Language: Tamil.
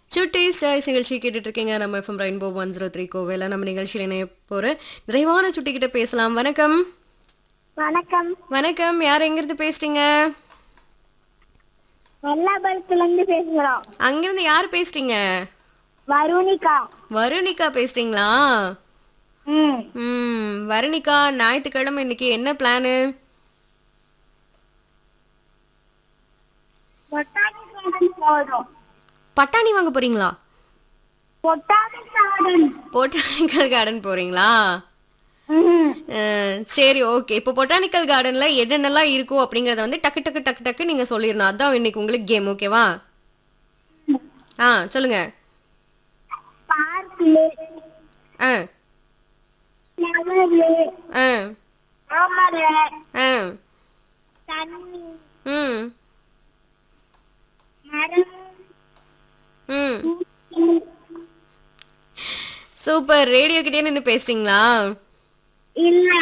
சுட்டி சாய்ஸ் நிகழ்ச்சி கேட்டுட்டு இருக்கீங்க நம்ம FM rainbow one zero three கோவில நம்ம நிகழ்ச்சியில் இணைய போற நிறைவான சுட்டி கிட்ட பேசலாம் வணக்கம் வணக்கம் வணக்கம் யார் எங்கிருந்து பேசுறீங்க வெள்ளாபுரத்துல இருந்து பேசுகிறோம் அங்கிருந்து யார் பேசுறீங்க வருணிகா வருணிகா பேசுறீங்களா ம் ம் வருணிகா ஞாயிற்றுக்கிழமை இன்னைக்கு என்ன பிளானு பொட்டானி கார்டன் போதும் பட்டாணி வாங்க போறீங்களா பொட்டானி கார்டன் பொட்டானிக்கல் கார்டன் போறீங்களா ம் அஹ், சரி ஓகே இப்போ பொட்டானிக்கல் கார்டன்ல என்னென்னலாம் இருக்கும் அப்படிங்கறத வந்து டக்கு டக்கு டக்கு டக்கு நீங்க சொல்லிடணும் அதான் இன்னைக்கு உங்களுக்கு கேம் ஓகேவா ஆ சொல்லுங்க பார்க்ல ஆ ஃப்ளவர்ல ஆ தாமரை ஆ தண்ணி ம் மரம் ம் சூப்பர் ரேடியோ கிட்டே நின்று பேசுறீங்களா இல்ல